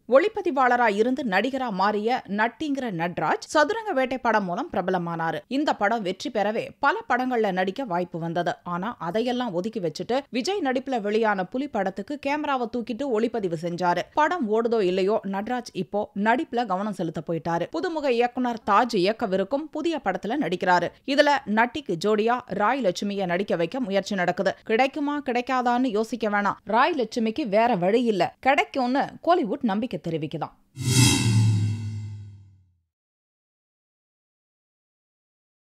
ஒளிப்பதிவாளரா இருந்து நடிகரா மாறிய நட்டிங்கிற நட்ராஜ் சதுரங்க வேட்டை படம் மூலம் பிரபலமானாரு இந்த படம் வெற்றி பெறவே பல படங்கள்ல நடிக்க வாய்ப்பு வந்தது ஆனா அதையெல்லாம் ஒதுக்கி வச்சுட்டு விஜய் நடிப்புல வெளியான புலி படத்துக்கு கேமராவை தூக்கிட்டு ஒளிப்பதிவு செஞ்சாரு படம் ஓடுதோ இல்லையோ நட்ராஜ் இப்போ நடிப்புல கவனம் செலுத்த போயிட்டாரு புதுமுக இயக்குனர் தாஜ் இயக்கவிருக்கும் புதிய படத்துல நடிக்கிறாரு இதுல நட்டிக்கு ஜோடியா ராய் லட்சுமியை நடிக்க வைக்க முயற்சி நடக்குது கிடைக்குமா கிடைக்காதான்னு யோசிக்க வேணாம் ராய் லட்சுமிக்கு வேற வழி இல்ல கிடைக்கும்னு கோலிவுட் நம்பிக்கை தெரிவிக்குதாம்